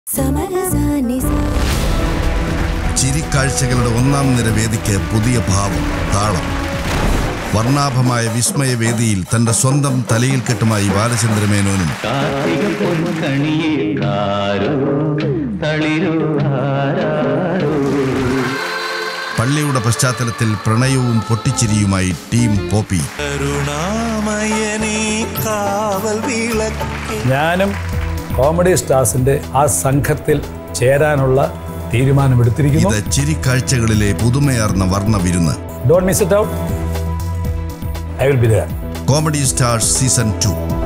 ചിരിക്കാഴ്ചകളുടെ ഒന്നാം നിര വേദിക്ക് പുതിയ ഭാവം താളം വർണ്ണാഭമായ വിസ്മയ വേദിയിൽ തന്റെ സ്വന്തം തലയിൽ കെട്ടുമായി ബാലചന്ദ്രമേനോനും കാർത്തിക പൊൻകണിയെ കാരോ തളിരോ ആരാരോ പള്ളിയുടെ പശ്ചാത്തലത്തിൽ പ്രണയവും പൊട്ടിച്ചിരിയുമായി ടീം പോപ്പി കരുണാമയനീ കാവൽ വിളക്കി ഞാനും കോമഡി സ്റ്റാർസിന്റെ ആ സംഘത്തിൽ ചേരാനുള്ള തീരുമാനമെടുത്തിരിക്കുന്നു ഇത് ചിരിക്കാഴ്ചകളിലെ പുതുമയാർന്ന വർണ്ണ വിരുന്ന് don't miss it out I will be there comedy stars season to